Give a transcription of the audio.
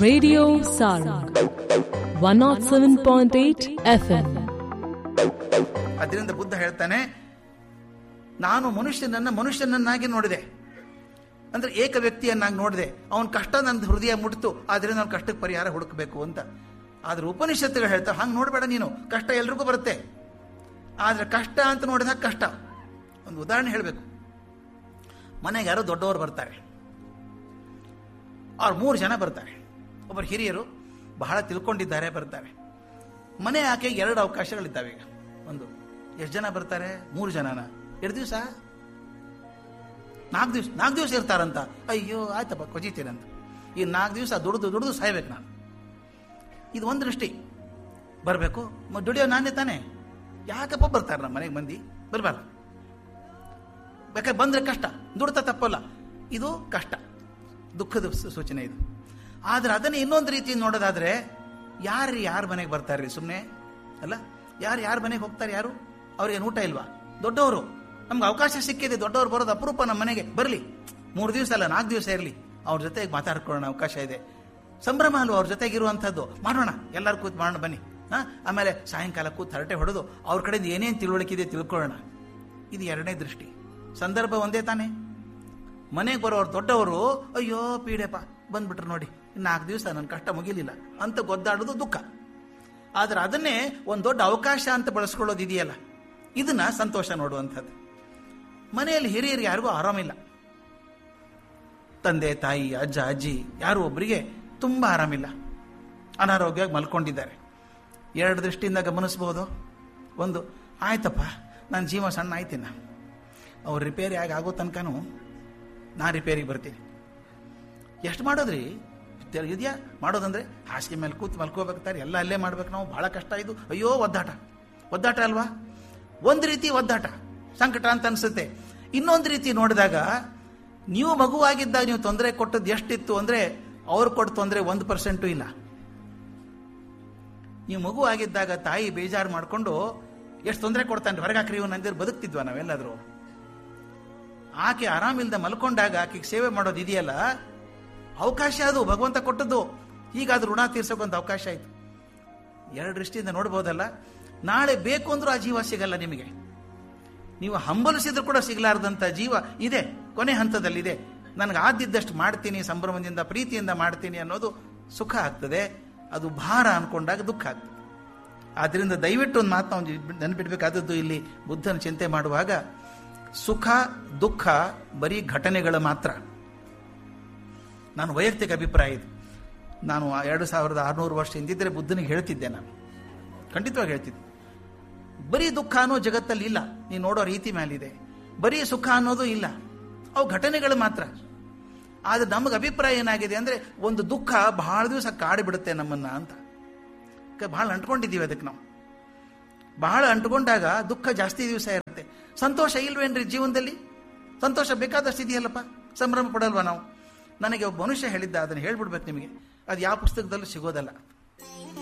Radio Sarang 107.8 FM. ಅದರಿಂದ ಬುದ್ಧ ಹೇಳ್ತಾನೆ ನಾನು ಮನುಷ್ಯನನ್ನ ಮನುಷ್ಯನನ್ನಾಗಿ ನೋಡಿದೆ ಅಂದ್ರೆ ಏಕ ವ್ಯಕ್ತಿಯನ್ನಾಗಿ ನೋಡಿದೆ ಅವನ ಕಷ್ಟ ನನ್ನ ಹೃದಯ ಮುಟ್ಟಿತು ಆದ್ರಿಂದ ಅವ್ನ ಕಷ್ಟಕ್ಕೆ ಪರಿಹಾರ ಹುಡುಕಬೇಕು ಅಂತ ಆದ್ರೆ ಉಪನಿಷತ್ತುಗಳು ಹೇಳ್ತಾರೆ ಹಂಗೆ ನೋಡಬೇಡ ನೀನು ಕಷ್ಟ ಎಲ್ರಿಗೂ ಬರುತ್ತೆ ಆದ್ರೆ ಕಷ್ಟ ಅಂತ ನೋಡಿದಾಗ ಕಷ್ಟ ಒಂದು ಉದಾಹರಣೆ ಹೇಳಬೇಕು ಮನೆಗೆ ಯಾರೋ ದೊಡ್ಡವರು ಬರ್ತಾರೆ ಅವ್ರು ಮೂರು ಜನ ಬರ್ತಾರೆ ಒಬ್ಬರು ಹಿರಿಯರು ಬಹಳ ತಿಳ್ಕೊಂಡಿದ್ದಾರೆ ಬರ್ತಾರೆ ಮನೆ ಆಕೆ ಎರಡು ಅವಕಾಶಗಳಿದ್ದಾವೆ ಈಗ ಒಂದು ಎಷ್ಟು ಜನ ಬರ್ತಾರೆ ಮೂರು ಜನನ ಎರಡು ದಿವಸ ನಾಲ್ಕು ದಿವಸ ನಾಲ್ಕು ದಿವಸ ಇರ್ತಾರಂತ ಅಯ್ಯೋ ಆಯ್ತಪ್ಪ ಕೊಜಿತೀರಂತ ಈ ನಾಲ್ಕು ದಿವಸ ದುಡ್ದು ದುಡ್ದು ಸಾಯ್ಬೇಕು ನಾನು ಇದು ಒಂದು ದೃಷ್ಟಿ ಬರಬೇಕು ದುಡಿಯೋ ನಾನೇ ತಾನೇ ಯಾಕಪ್ಪ ಬರ್ತಾರೆ ನಮ್ಮ ಮನೆಗೆ ಮಂದಿ ಬರಬಾರ್ದು ಬೇಕಾದ್ರೆ ಬಂದ್ರೆ ಕಷ್ಟ ದುಡ್ತಾ ತಪ್ಪಲ್ಲ ಇದು ಕಷ್ಟ ದುಃಖದ ಸೂ- ಸೂಚನೆ ಇದು ಆದ್ರೆ ಅದನ್ನ ಇನ್ನೊಂದು ರೀತಿ ನೋಡೋದಾದ್ರೆ ಯಾರು ಯಾರ ಮನೆಗೆ ಬರ್ತಾರೆ ಸುಮ್ಮನೆ ಅಲ್ಲ ಯಾರು ಯಾರ ಮನೆಗೆ ಹೋಗ್ತಾರೆ ಯಾರು ಅವ್ರಿಗೆ ಊಟ ಇಲ್ವಾ ದೊಡ್ಡವರು ನಮ್ಗೆ ಅವಕಾಶ ಸಿಕ್ಕಿದೆ ದೊಡ್ಡವರು ಬರೋದು ಅಪರೂಪ ನಮ್ಮ ಮನೆಗೆ ಬರಲಿ ಮೂರು ದಿವಸ ಅಲ್ಲ ನಾಲ್ಕು ದಿವಸ ಇರಲಿ ಅವ್ರ ಜೊತೆಗೆ ಮಾತಾಡ್ಕೊಳ್ಳೋಣ ಅವಕಾಶ ಇದೆ ಸಂಭ್ರಮ ಅಲ್ವಾ ಅವ್ರ ಜೊತೆಗೆ ಇರುವಂಥದ್ದು ಮಾಡೋಣ ಎಲ್ಲರೂ ಕೂತ್ ಮಾಡೋಣ ಬನ್ನಿ ಹಾ ಆಮೇಲೆ ಸಾಯಂಕಾಲ ಕೂತ್ ಹರಟೆ ಹೊಡೆದು ಅವ್ರ ಕಡೆಯಿಂದ ಏನೇನು ತಿಳುವಳಿಕೆ ಇದೆ ತಿಳ್ಕೊಳ್ಳೋಣ ಇದು ಎರಡನೇ ದೃಷ್ಟಿ ಸಂದರ್ಭ ಒಂದೇ ತಾನೇ ಮನೆಗೆ ಬರೋರು ದೊಡ್ಡವರು ಅಯ್ಯೋ ಪೀಡೆಪ್ಪ ಬಂದ್ಬಿಟ್ರು ನೋಡಿ ನಾಲ್ಕು ದಿವಸ ನನ್ನ ಕಷ್ಟ ಮುಗಿಲಿಲ್ಲ ಅಂತ ಗೊದ್ದಾಡೋದು ದುಃಖ ಆದ್ರೆ ಅದನ್ನೇ ಒಂದು ದೊಡ್ಡ ಅವಕಾಶ ಅಂತ ಬಳಸ್ಕೊಳ್ಳೋದು ಇದೆಯಲ್ಲ ಇದನ್ನ ಸಂತೋಷ ನೋಡುವಂಥದ್ದು ಮನೆಯಲ್ಲಿ ಹಿರಿಯರು ಯಾರಿಗೂ ಆರಾಮಿಲ್ಲ ತಂದೆ ತಾಯಿ ಅಜ್ಜ ಅಜ್ಜಿ ಯಾರು ಒಬ್ಬರಿಗೆ ತುಂಬಾ ಆರಾಮಿಲ್ಲ ಅನಾರೋಗ್ಯವಾಗಿ ಮಲ್ಕೊಂಡಿದ್ದಾರೆ ಎರಡು ದೃಷ್ಟಿಯಿಂದ ಗಮನಿಸಬಹುದು ಒಂದು ಆಯ್ತಪ್ಪ ನನ್ನ ಜೀವ ಸಣ್ಣ ಆಯ್ತಿನ ಅವ್ರು ರಿಪೇರಿ ಆಗಿ ಆಗೋ ತನಕನೂ ನಾ ರಿಪೇರಿಗೆ ಬರ್ತೀನಿ ಎಷ್ಟು ಮಾಡೋದ್ರಿ ತೆ- ಇದೆಯಾ ಮಾಡೋದಂದ್ರೆ ಹಾಸಿಗೆ ಮೇಲೆ ಕೂತು ಮಲ್ಕೋಬೇಕಾರೆ ಎಲ್ಲ ಅಲ್ಲೇ ಮಾಡ್ಬೇಕು ನಾವು ಬಹಳ ಕಷ್ಟ ಇದು ಅಯ್ಯೋ ಒದ್ದಾಟ ಒದ್ದಾಟ ಅಲ್ವಾ ಒಂದು ರೀತಿ ಒದ್ದಾಟ ಸಂಕಟ ಅಂತ ಅನ್ಸುತ್ತೆ ಇನ್ನೊಂದು ರೀತಿ ನೋಡಿದಾಗ ನೀವು ಮಗುವಾಗಿದ್ದಾಗ ನೀವು ತೊಂದರೆ ಕೊಟ್ಟದ್ದು ಎಷ್ಟಿತ್ತು ಅಂದ್ರೆ ಅವ್ರು ಕೊಟ್ಟ ತೊಂದರೆ ಒಂದು ಪರ್ಸೆಂಟು ಇಲ್ಲ ನೀವು ಮಗು ಆಗಿದ್ದಾಗ ತಾಯಿ ಬೇಜಾರು ಮಾಡಿಕೊಂಡು ಎಷ್ಟು ತೊಂದರೆ ಕೊಡ್ತಾನೆ ಹೊರಗೆ ಹಾಕ್ರಿ ಇವ್ನು ಅಂದಿರು ಬದುಕ್ತಿದ್ವ ನಾವೆಲ್ಲಾದ್ರೂ ಆಕೆ ಆರಾಮಿಲ್ದ ಮಲ್ಕೊಂಡಾಗ ಆಕೆಗೆ ಸೇವೆ ಮಾಡೋದು ಇದೆಯಲ್ಲ ಅವಕಾಶ ಅದು ಭಗವಂತ ಕೊಟ್ಟದ್ದು ಹೀಗಾದ್ರೂ ಋಣ ತೀರ್ಸೋಕೊಂದು ಅವಕಾಶ ಆಯ್ತು ಎರಡು ದೃಷ್ಟಿಯಿಂದ ನೋಡ್ಬೋದಲ್ಲ ನಾಳೆ ಬೇಕು ಅಂದ್ರೂ ಆ ಜೀವ ಸಿಗಲ್ಲ ನಿಮಗೆ ನೀವು ಹಂಬಲಿಸಿದ್ರು ಕೂಡ ಸಿಗಲಾರ್ದಂತ ಜೀವ ಇದೆ ಕೊನೆ ಹಂತದಲ್ಲಿದೆ ನನಗೆ ಆದಿದ್ದಷ್ಟು ಮಾಡ್ತೀನಿ ಸಂಭ್ರಮದಿಂದ ಪ್ರೀತಿಯಿಂದ ಮಾಡ್ತೀನಿ ಅನ್ನೋದು ಸುಖ ಆಗ್ತದೆ ಅದು ಭಾರ ಅನ್ಕೊಂಡಾಗ ದುಃಖ ಆಗ್ತದೆ ಆದ್ರಿಂದ ದಯವಿಟ್ಟು ಒಂದು ಮಾತು ನಾವು ನೆನಪಿಡ್ಬೇಕಾದದ್ದು ಇಲ್ಲಿ ಬುದ್ಧನ ಚಿಂತೆ ಮಾಡುವಾಗ ಸುಖ ದುಃಖ ಬರೀ ಘಟನೆಗಳು ಮಾತ್ರ ನಾನು ವೈಯಕ್ತಿಕ ಅಭಿಪ್ರಾಯ ಇದು ನಾನು ಆ ಎರಡು ಸಾವಿರದ ಆರುನೂರು ವರ್ಷ ಹಿಂದಿದ್ದರೆ ಬುದ್ಧನಿಗೆ ಹೇಳ್ತಿದ್ದೆ ನಾನು ಖಂಡಿತವಾಗಿ ಹೇಳ್ತಿದ್ದೆ ಬರೀ ದುಃಖ ಅನ್ನೋ ಜಗತ್ತಲ್ಲಿ ಇಲ್ಲ ನೀನು ನೋಡೋ ರೀತಿ ಮೇಲಿದೆ ಬರೀ ಸುಖ ಅನ್ನೋದು ಇಲ್ಲ ಅವು ಘಟನೆಗಳು ಮಾತ್ರ ಆದ್ರೆ ನಮಗೆ ಅಭಿಪ್ರಾಯ ಏನಾಗಿದೆ ಅಂದ್ರೆ ಒಂದು ದುಃಖ ಬಹಳ ದಿವಸ ಕಾಡಿಬಿಡುತ್ತೆ ನಮ್ಮನ್ನ ಅಂತ ಕ- ಬಹಳ ಅಂಟ್ಕೊಂಡಿದ್ದೀವಿ ಅದಕ್ಕೆ ನಾವು ಬಹಳ ಅಂಟ್ಕೊಂಡಾಗ ದುಃಖ ಜಾಸ್ತಿ ದಿವಸ ಇರುತ್ತೆ ಸಂತೋಷ ಇಲ್ವೇನ್ರಿ ಜೀವನದಲ್ಲಿ ಸಂತೋಷ ಬೇಕಾದಷ್ಟು ಇದೆಯಲ್ಲಪ್ಪ ಸಂಭ್ರಮ ಪಡಲ್ವಾ ನಾವು ನನಗೆ ಒಬ್ಬ ಮನುಷ್ಯ ಹೇಳಿದ್ದ ಅದನ್ನು ಹೇಳ್ಬಿಡ್ಬೇಕು ನಿಮಗೆ ಅದು ಯಾವ ಪುಸ್ತಕದಲ್ಲೂ ಸಿಗೋದಲ್ಲ